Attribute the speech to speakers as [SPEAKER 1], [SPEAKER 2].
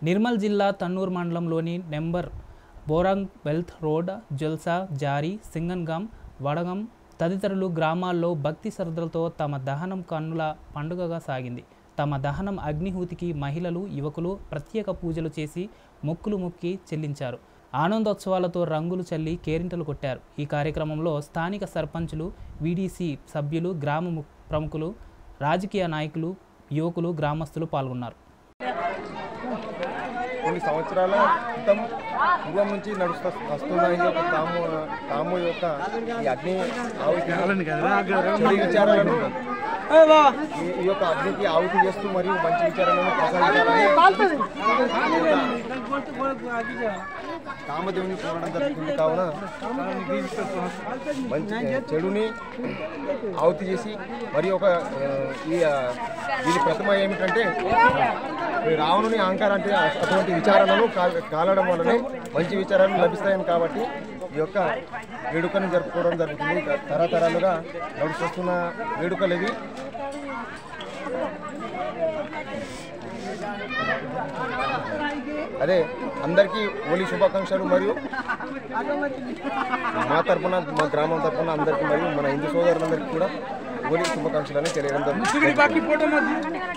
[SPEAKER 1] నిర్మల్ జిల్లా తన్నూరు మండలంలోని నెంబర్ బోరంగ్ వెల్త్ రోడ్ జల్సా జారీ సింగన్గాం వడగం తదితరులు గ్రామాల్లో భక్తి శ్రద్ధలతో తమ దహనం కన్నుల పండుగగా సాగింది తమ దహనం అగ్నిహూతికి మహిళలు యువకులు ప్రత్యేక పూజలు చేసి మొక్కులు మొక్కి చెల్లించారు ఆనందోత్సవాలతో రంగులు చల్లి కేరింతలు కొట్టారు ఈ కార్యక్రమంలో స్థానిక సర్పంచులు వీడీసీ సభ్యులు గ్రామ ము- ప్రముఖులు రాజకీయ నాయకులు యువకులు గ్రామస్తులు పాల్గొన్నారు
[SPEAKER 2] కొన్ని సంవత్సరాల క్రితం పూర్వం నుంచి నడుస్తూ వస్తున్న ఈ యొక్క తాము తాము యొక్క ఈ అగ్ని ఆవుతి చెడు విచారాలను ఈ- ఈ యొక్క అగ్నికి ఆవుతి చేస్తూ మరియు మంచి విచారాలను ప్రసాదించాలని కామదేవుని కోరడం జరుగుతుంది కావున మంచి చెడుని ఆవుతి చేసి మరి ఒక ఆ, ఈ ఆ, దీని ప్రతిమ ఏమిటంటే ఈ రావణుని అహంకారం అంటే అటువంటి విచారాలను కా- కాలడం వల్లనే మంచి విచారాలు లభిస్తాయని కాబట్టి ఈ యొక్క వేడుకను జరుపుకోవడం జరుగుతుంది ఇక తరతరాలుగా నడుస్తున్న వేడుకలు ఇవి అదే అందరికీ హోలీ శుభాకాంక్షలు మరియు మా తరపున మా గ్రామం తరపున అందరికీ మరియు మన హిందూ సోదరులందరికీ కూడా హోలీ శుభాకాంక్షలు అని తెలియడం జరుగుతుంది